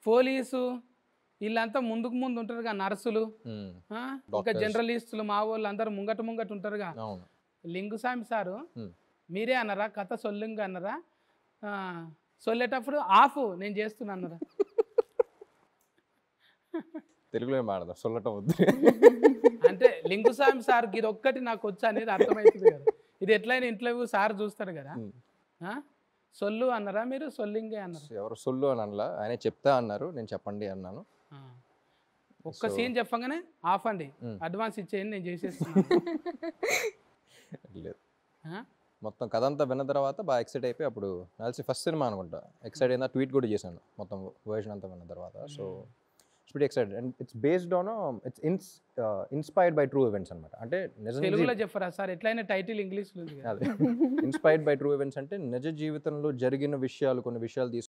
Police వీళ్ళంతా ముందుకు ముందు ఉంటారుగా నర్సులు ఉమ్, ఆ? ఇంకా Doctors. జర్నలిస్టులు మా వాళ్ళు అందరూ ముంగట ముంగట ఉంటారుగా అవును లింగుస్వామి సారు ఉమ్. మీరే అన్నారా కథ సొల్లుంగా అన్నారా ఆ, సొల్లేటప్పుడు ఆఫ్ నేను చేస్తున్నా అన్నారా తెలుగులో ఏం మాడదాం సొల్లటం వద్దు అంటే లింగుస్వామి సార్ ఇది ఒక్కటి నాకు వచ్చా అనేది అర్థమవుతుంది కదా ఇది ఎట్లయినా ఇంట్లో సార్ చూస్తాడు కదా ఉమ్. ఆ? సొల్లు అన్నారా మీరు సొల్లింగే అన్నారా ఎవరు సొల్లు అని అనలా ఆయన చెప్తా అన్నారు నేను చెప్పండి అన్నాను ఆ. ఒక్క So- సీన్ చెప్పగానే ఆఫ్ అండి ఉమ్. అడ్వాన్స్ ఇచ్చేయండి నేను చేసేస్తున్నాను లేదు ఆ? మొత్తం కథ అంతా విన్న తర్వాత బాగా ఎక్సైట్ అయిపోయి అప్పుడు నాల్సి ఫస్ట్ సినిమా అనుకుంటా ఎక్సైట్ అయినా ట్వీట్ కూడా చేశాను మొత్తం వర్షన్ అంతా విన్న తర్వాత so it's very excited and it's based on it's in inspired by true events అనమాట అంటే నిజ తెలుగులో చెప్పరా సార్ ఎట్లయినా టైటిల్ ఇంగ్లీష్లో ఉంది కదా అదే ఇన్స్పైర్డ్ బై ట్రూ ఈవెంట్స్ అంటే నిజ జీవితంలో జరిగిన విషయాలు కొన్ని విషయాలు తీసుకు